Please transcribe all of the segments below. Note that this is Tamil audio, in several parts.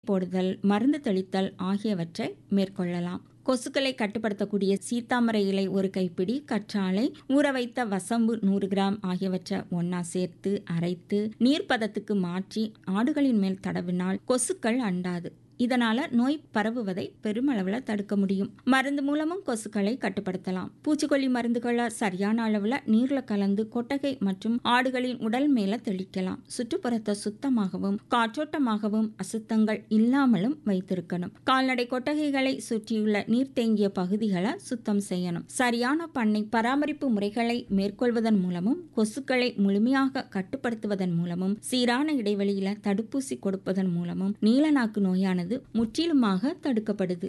போடுதல் மருந்து தெளித்தல் ஆகியவற்றை மேற்கொள்ளலாம் கொசுக்களை கட்டுப்படுத்தக்கூடிய சீத்தாமரை இலை ஒரு கைப்பிடி கற்றாழை ஊற வைத்த வசம்பு நூறு கிராம் ஆகியவற்றை ஒன்னா சேர்த்து அரைத்து நீர்ப்பதத்துக்கு மாற்றி ஆடுகளின் மேல் தடவினால் கொசுக்கள் அண்டாது இதனால நோய் பரவுவதை பெருமளவில் தடுக்க முடியும் மருந்து மூலமும் கொசுக்களை கட்டுப்படுத்தலாம் பூச்சிக்கொல்லி மருந்துகளை சரியான அளவில் நீர்ல கலந்து கொட்டகை மற்றும் ஆடுகளின் உடல் மேல தெளிக்கலாம் சுற்றுப்புறத்தை சுத்தமாகவும் காற்றோட்டமாகவும் அசுத்தங்கள் இல்லாமலும் வைத்திருக்கணும் கால்நடை கொட்டகைகளை சுற்றியுள்ள நீர் தேங்கிய பகுதிகளை சுத்தம் செய்யணும் சரியான பண்ணை பராமரிப்பு முறைகளை மேற்கொள்வதன் மூலமும் கொசுக்களை முழுமையாக கட்டுப்படுத்துவதன் மூலமும் சீரான இடைவெளியில தடுப்பூசி கொடுப்பதன் மூலமும் நீலநாக்கு நோயானது முற்றிலுமாக தடுக்கப்படுது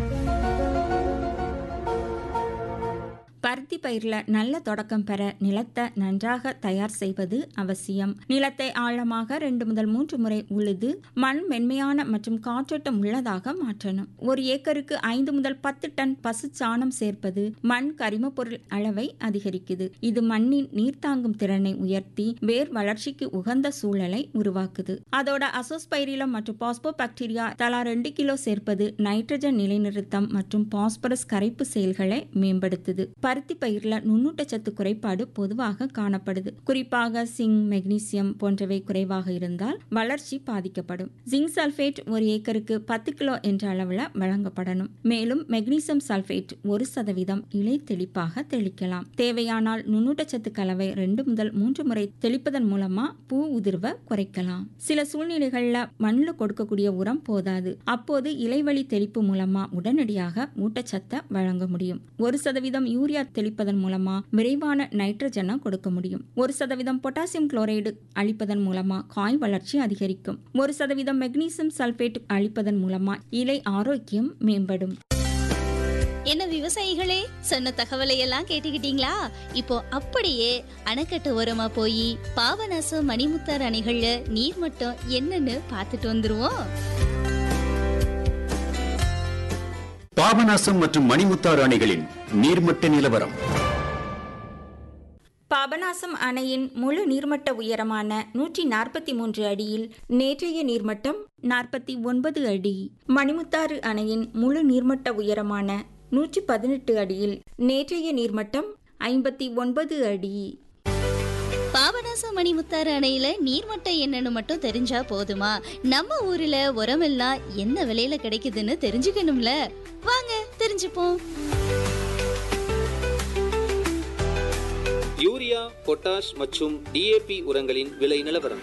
பருத்தி பயிரில் நல்ல தொடக்கம் பெற நிலத்தை நன்றாக தயார் செய்வது அவசியம் நிலத்தை ஆழமாக ரெண்டு முதல் மூன்று முறை உழுது மண் மென்மையான மற்றும் காற்றோட்டம் உள்ளதாக மாற்றணும் ஒரு ஏக்கருக்கு ஐந்து முதல் பத்து டன் பசு சாணம் சேர்ப்பது மண் கரிம பொருள் அளவை அதிகரிக்குது இது மண்ணின் நீர்த்தாங்கும் திறனை உயர்த்தி வேர் வளர்ச்சிக்கு உகந்த சூழலை உருவாக்குது அதோட அசோஸ்பைரிலம் மற்றும் பாஸ்போ பாக்டீரியா தலா ரெண்டு கிலோ சேர்ப்பது நைட்ரஜன் நிலைநிறுத்தம் மற்றும் பாஸ்பரஸ் கரைப்பு செயல்களை மேம்படுத்துது பருத்தி பயிரில் நுண்ணூட்டச்சத்து குறைபாடு பொதுவாக காணப்படுது குறிப்பாக சிங் மெக்னீசியம் போன்றவை குறைவாக இருந்தால் வளர்ச்சி பாதிக்கப்படும் ஜிங்க் சல்ஃபேட் ஒரு ஏக்கருக்கு பத்து கிலோ என்ற அளவில் வழங்கப்படணும் மேலும் மெக்னீசியம் சல்ஃபேட் ஒரு சதவீதம் இலை தெளிப்பாக தெளிக்கலாம் தேவையானால் நுண்ணூட்டச்சத்து கலவை ரெண்டு முதல் மூன்று முறை தெளிப்பதன் மூலமா பூ உதிர்வை குறைக்கலாம் சில சூழ்நிலைகளில் மண்ணில் கொடுக்கக்கூடிய உரம் போதாது அப்போது இலைவழி தெளிப்பு மூலமா உடனடியாக ஊட்டச்சத்தை வழங்க முடியும் ஒரு சதவீதம் யூரியா தெளிப்பதன் மூலமா விரைவான நைட்ரஜனை கொடுக்க முடியும் ஒரு சதவீதம் பொட்டாசியம் குளோரைடு அளிப்பதன் மூலமா காய் வளர்ச்சி அதிகரிக்கும் ஒரு சதவீதம் மெக்னீசியம் சல்பேட் அளிப்பதன் மூலமா இலை ஆரோக்கியம் மேம்படும் என்ன விவசாயிகளே சொன்ன தகவலை எல்லாம் கேட்டுக்கிட்டீங்களா இப்போ அப்படியே அணைக்கட்டு ஓரமா போய் பாபநாசம் மணிமுத்தார் அணைகள்ல நீர் மட்டம் என்னன்னு பார்த்துட்டு வந்துருவோம் பாபநாசம் மற்றும் மணிமுத்தாறு அணைகளின் நீர்மட்ட நிலவரம் பாபநாசம் அணையின் முழு நீர்மட்ட உயரமான நூற்றி நாற்பத்தி மூன்று அடியில் நேற்றைய நீர்மட்டம் நாற்பத்தி ஒன்பது அடி மணிமுத்தாறு அணையின் முழு நீர்மட்ட உயரமான நூற்றி பதினெட்டு அடியில் நேற்றைய நீர்மட்டம் ஐம்பத்தி ஒன்பது அடி பாபநாசம் மணிமுத்தாறு அணையில நீர்மட்டம் என்னன்னு மட்டும் தெரிஞ்சா போதுமா நம்ம ஊர்ல உரமெல்லாம் என்ன விலையில கிடைக்குதுன்னு தெரிஞ்சுக்கணும்ல வாங்க தெரிஞ்சுப்போம் யூரியா பொட்டாஷ் மற்றும் டிஏபி உரங்களின் விலை நிலவரம்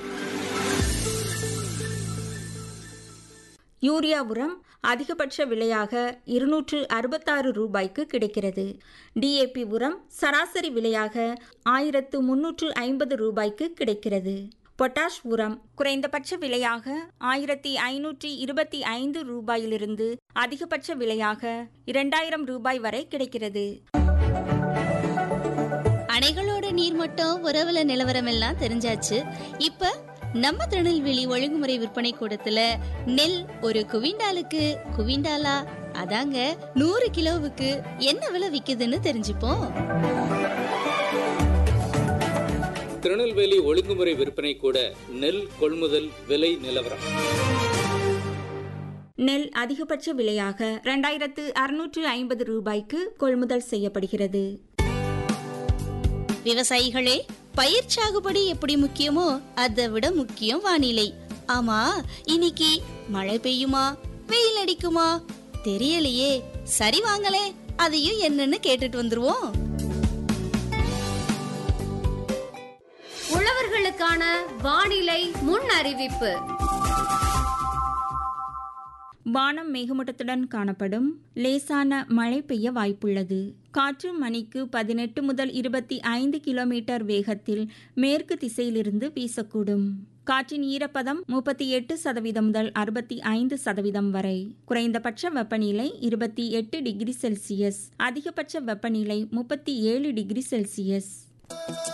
யூரியா உரம் அதிகபட்ச விலையாக இருநூற்று அறுபத்தாறு ரூபாய்க்கு கிடைக்கிறது டிஏபி உரம் சராசரி விலையாக ஆயிரத்து முன்னூற்று ஐம்பது ரூபாய்க்கு கிடைக்கிறது பொட்டாஷ் உரம் குறைந்தபட்ச விலையாக ஆயிரத்தி ஐநூற்றி இருபத்தி ஐந்து ரூபாயிலிருந்து அதிகபட்ச விலையாக இரண்டாயிரம் ரூபாய் வரை கிடைக்கிறது அணைகளோட நீர்மட்டம் உறவுல நிலவரம் எல்லாம் தெரிஞ்சாச்சு இப்ப நம்ம திருநெல்வேலி ஒழுங்குமுறை விற்பனை கூடத்துல நெல் ஒரு குவிண்டாலுக்கு குவிண்டாலா அதாங்க நூறு கிலோவுக்கு என்ன விலை விக்குதுன்னு தெரிஞ்சுப்போம் திருநெல்வேலி ஒழுங்குமுறை விற்பனை கூட நெல் கொள்முதல் விலை நிலவரம் நெல் அதிகபட்ச விலையாக இரண்டாயிரத்து அறுநூற்று ஐம்பது ரூபாய்க்கு கொள்முதல் செய்யப்படுகிறது விவசாயிகளே பயிர் சாகுபடி எப்படி முக்கியமோ அதை விட முக்கியம் வானிலை ஆமா இன்னைக்கு மழை பெய்யுமா வெயில் அடிக்குமா தெரியலையே சரி வாங்களே அதையும் என்னன்னு கேட்டுட்டு வந்துருவோம் உழவர்களுக்கான வானிலை முன் அறிவிப்பு வானம் மேகமூட்டத்துடன் காணப்படும் லேசான மழை பெய்ய வாய்ப்புள்ளது காற்று மணிக்கு பதினெட்டு முதல் இருபத்தி ஐந்து கிலோமீட்டர் வேகத்தில் மேற்கு திசையிலிருந்து வீசக்கூடும் காற்றின் ஈரப்பதம் முப்பத்தி எட்டு சதவீதம் முதல் அறுபத்தி ஐந்து சதவீதம் வரை குறைந்தபட்ச வெப்பநிலை இருபத்தி எட்டு டிகிரி செல்சியஸ் அதிகபட்ச வெப்பநிலை முப்பத்தி ஏழு டிகிரி செல்சியஸ்